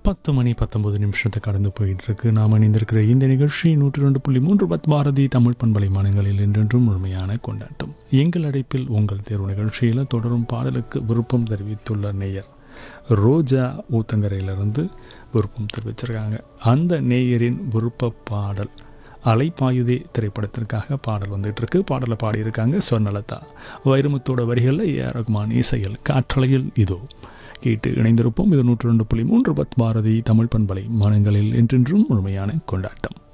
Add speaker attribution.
Speaker 1: பத்து மணி பத்தொன்பது நிமிஷத்தை கடந்து போயிட்டு இருக்கு நாம் இணைந்திருக்கிற இந்த நிகழ்ச்சி நூற்றி ரெண்டு புள்ளி மூன்று பத் பாரதி தமிழ் பண்பலை மாநிலங்களில் என்றென்றும் முழுமையான கொண்டாட்டம் எங்கள் அழைப்பில் உங்கள் தேர்வு நிகழ்ச்சியில் தொடரும் பாடலுக்கு விருப்பம் தெரிவித்துள்ள நேயர் ரோஜா ஊத்தங்கரையிலிருந்து விருப்பம் தெரிவிச்சிருக்காங்க அந்த நேயரின் விருப்ப பாடல் அலைப்பாயுதே திரைப்படத்திற்காக பாடல் வந்துட்டு இருக்கு பாடலை பாடியிருக்காங்க சொர்ணலதா வைரமுத்தோட வரிகளில் ஏ ஆர் ரகுமான் இசையில் காற்றலையில் இதோ கேட்டு இணைந்திருப்போம் இது நூற்றி ரெண்டு புள்ளி மூன்று பத் பாரதி தமிழ் பண்பலை மாநிலங்களில் என்றென்றும் முழுமையான கொண்டாட்டம்